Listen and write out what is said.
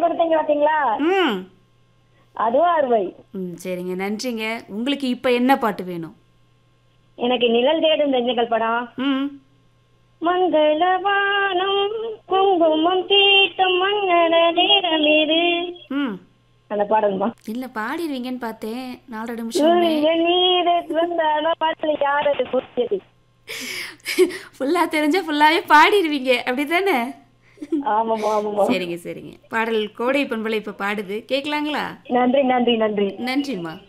கொடுத்தீங்க பாத்தீங்களா ம் அதுவும் அறுவை ம் சரிங்க நன்றிங்க உங்களுக்கு இப்போ என்ன பாட்டு வேணும் எனக்கு நிழல் தேடும் நெஞ்சங்கள் படம் ம் மங்களவானம் குங்குமம் தீட்டும் மங்கள நேரம் இது ம் அந்த பாடல்மா இல்லை பாடிடுவீங்கன்னு பார்த்தேன் நாலரை நிமிஷம் சூரிய நீர் வந்தாலும் பாடல் யாரது புரியுது ஃபுல்லாக தெரிஞ்சா ஃபுல்லாகவே பாடிடுவீங்க அப்படி தானே ஆமாமா ஆமாமா சரிங்க சரிங்க பாடல் கோடை பண்பலை இப்போ பாடுது கேட்கலாங்களா நன்றி நன்றி நன்றி நன்றிம்மா